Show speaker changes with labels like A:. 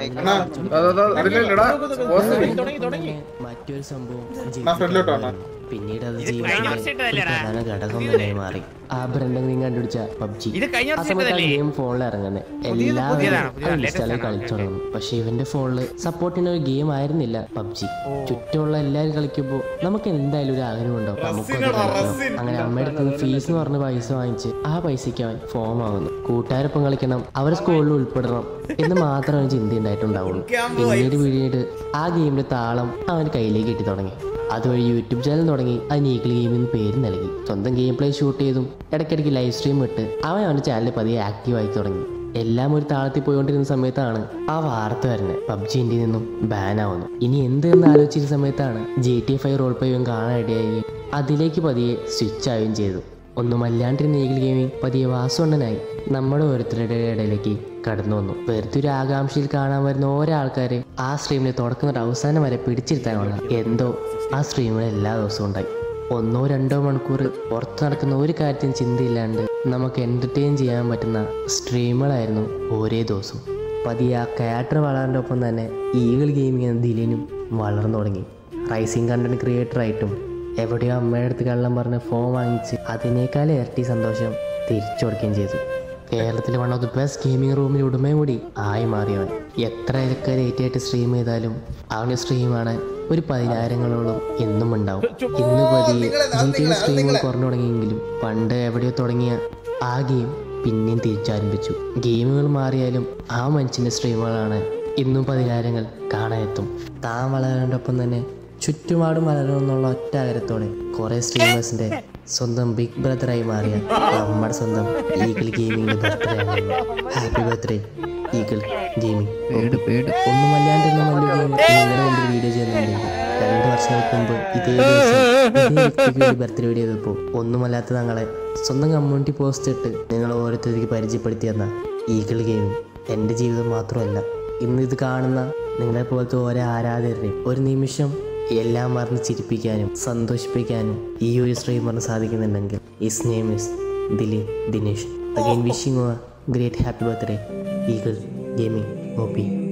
A: അണ്ണാ
B: അതാ, അതാ, അതിലില്ലടാ. ബോസ്.
C: മറ്റൊരു സംഭവം
A: അണ്ണാ ഫ്രണ്ടിലോട്ട് വന്നാ
C: പിന്നീട് അത്
D: ഇത് കഴിഞ്ഞ
C: ജീവിതത്തിലെ
D: വർഷം
C: ഒരു
D: ഇട്ടതല്ലേടാ?
C: പ്രധാന ഘടകം തന്നെയായി മാറി ആ ബ്രണ്ടൻ നീ കണ്ടുപിടിച്ച പബ്ജി
D: ഇത് കഴിഞ്ഞ
C: ആ
D: വർഷം
C: സമയത്ത് ആ
D: ഇട്ടതല്ലേ?
C: ഗെയിം ഫോണിൽ ഇറങ്ങുന്നത്
D: പുതിയതാണ്,
C: എല്ലാവരും
D: പുതിയതാണ്, latest
C: ഇൻസ്റ്റാളിൽ
D: ആണ്.
C: കളിച്ചു തുടങ്ങും പക്ഷെ ഇവന്റെ ഫോണിൽ സപ്പോർട്ടിന് ഒരു ഗെയിം ആയിരുന്നില്ല പബ്ജി ചുറ്റുമുള്ള എല്ലാവരും കളിക്കുമ്പോൾ നമുക്ക് എന്തായാലും ഒരു ആഗ്രഹം ഉണ്ടാവും അപ്പൊ നമുക്കത്
A: റസിനെടാ,
C: കളിക്കണം.
A: റസിൻ.
C: അങ്ങനെ അമ്മയുടെ അടുത്ത് ഫീസ് എന്ന് പറഞ്ഞ പൈസ വാങ്ങിച്ച് ആ പൈസയ്ക്ക് അവൻ ഫോം ആവുന്നു കൂട്ടുകാരൊപ്പം കളിക്കണം അവരെ സ്കൂളിൽ ഉൾപ്പെടണം എന്ന് മാത്രം അവന് ചിന്ത ഉണ്ടായിട്ടുണ്ടാവുള്ളൂ പിന്നീട് പിന്നീട് ആ ഗെയിമിന്റെ താളം അവൻ കയ്യിലേക്ക് കിട്ടി തുടങ്ങി അതുവഴി യൂട്യൂബ് ചാനൽ തുടങ്ങി അതിന് ഈഗിൾ ഗെയിമിന് പേര് നൽകി സ്വന്തം ഗെയിം പ്ലേ ഷൂട്ട് ചെയ്തും ഇടയ്ക്കിടയ്ക്ക് ലൈവ് സ്ട്രീം ഇട്ട് അവൻ അവൻ്റെ ചാനൽ പതിയെ ആക്റ്റീവ് ആയി തുടങ്ങി എല്ലാം ഒരു താളത്തിൽ പോയിക്കൊണ്ടിരുന്ന സമയത്താണ് ആ വാർത്ത വരുന്നത് പബ്ജി ഇന്ത്യയിൽ നിന്നും ബാൻ ആവുന്നു ഇനി എന്ത് എന്ന് ആലോചിച്ചിരുന്ന സമയത്താണ് G T five role play കാണാനിടയായി അതിലേക്ക് പതിയെ സ്വിച്ച് ആവുകയും ചെയ്തു ഒന്നുമല്ലാണ്ടിരുന്ന ഈഗിൾ ഗെയിമിംഗ് പതിയെ വാസുണ്ണനായി നമ്മുടെ ഓരോരുത്തരുടെ ഇടയിലേക്ക് കടന്നു വന്നു വെറുതെ ഒരു ആകാംക്ഷയിൽ കാണാൻ വരുന്ന ഓരോ ആൾക്കാരെ ആ സ്ട്രീമിൽ തുടക്കം തൊട്ട് അവസാനം വരെ പിടിച്ചിരുത്താനുള്ള എന്തോ ആ സ്ട്രീമിൽ എല്ലാ ദിവസവും ഉണ്ടായി ഒന്നോ രണ്ടോ മണിക്കൂർ പുറത്ത് നടക്കുന്ന ഒരു കാര്യത്തിന് ചിന്തയില്ലാണ്ട് നമുക്ക് എൻ്റർടൈൻ ചെയ്യാൻ പറ്റുന്ന സ്ട്രീമുകളായിരുന്നു ഓരോ ദിവസവും പതിയെ ആ ക്യാരക്ടർ വളരാൻ്റെ ഒപ്പം തന്നെ ഈഗിൾ ഗെയിമിംഗ് എന്ന ദിലിനും വളർന്നു തുടങ്ങി റൈസിങ് കണ്ടന്റ് ക്രിയേറ്റർ ആയിട്ടും എവിടെയോ അമ്മയുടെ അടുത്ത് കള്ളം പറഞ്ഞ് ഫോൺ വാങ്ങിച്ച് അതിനേക്കാൾ ഇരട്ടി സന്തോഷം തിരിച്ചു കൊടുക്കുകയും ചെയ്തു കേരളത്തിലെ one of the best gaming റൂമിൽ ഉടമയും കൂടി ആയി മാറിയവൻ എത്ര ഇതൊക്കെ ലേറ്റ് ആയിട്ട് സ്ട്രീം ചെയ്താലും അവൻ്റെ സ്ട്രീമാണ് ഒരു പതിനായിരങ്ങളോളം എന്നും ഉണ്ടാവും ഇന്ന് പതിയെ ജി ടി സ്ട്രീമുകൾ കുറഞ്ഞു തുടങ്ങിയെങ്കിലും പണ്ട് എവിടെയോ തുടങ്ങിയ ആ ഗെയിം പിന്നെയും തിരിച്ചാരംഭിച്ചു ഗെയിമുകൾ മാറിയാലും ആ മനുഷ്യൻ്റെ സ്ട്രീമുകളാണ് ഇന്നും പതിനായിരങ്ങൾ കാണാനെത്തും താൻ വളരാൻ്റെ ഒപ്പം തന്നെ ചുറ്റുപാടും വളരണമെന്നുള്ള ഒറ്റ ആഗ്രഹത്തോടെ കുറെ സ്ട്രീമേഴ്സിന്റെ സ്വന്തം ബിഗ് ബ്രദറായി മാറിയ നമ്മുടെ സ്വന്തം ഈഗിൾ ഗെയിമിംഗിന്റെ birthday happy birthday eagle gaming ഒന്നുമല്ലാണ്ടിരുന്ന മല്ലു ഗെയിം നിങ്ങളുടെ മുമ്പിൽ വീഡിയോ ചെയ്യുന്നുണ്ടെങ്കിൽ രണ്ട് വർഷങ്ങൾക്ക് മുമ്പ് ഇതേ ദിവസം ഇതേ വ്യക്തിക്ക് വേണ്ടി ബർത്ത്ഡേ വീഡിയോ ചെയ്തപ്പോൾ ഒന്നുമല്ലാത്ത തങ്ങളെ സ്വന്തം കമ്മ്യൂണിറ്റി പോസ്റ്റ് ഇട്ട് നിങ്ങൾ ഓരോരുത്തർക്ക് പരിചയപ്പെടുത്തി തന്ന ഈഗിൾ ഗെയിമിംഗ് എൻ്റെ ജീവിതം മാത്രമല്ല ഇന്ന് ഇത് കാണുന്ന നിങ്ങളെ പോലത്തെ ഓരോ ആരാധകരെ ഒരു നിമിഷം എല്ലാം മറന്ന് ചിരിപ്പിക്കാനും സന്തോഷിപ്പിക്കാനും ഈ ഒരു സ്ട്രീമറിന് സാധിക്കുന്നുണ്ടെങ്കിൽ his name is Dileep Dinesh again wishing great happy birthday eagle gaming O P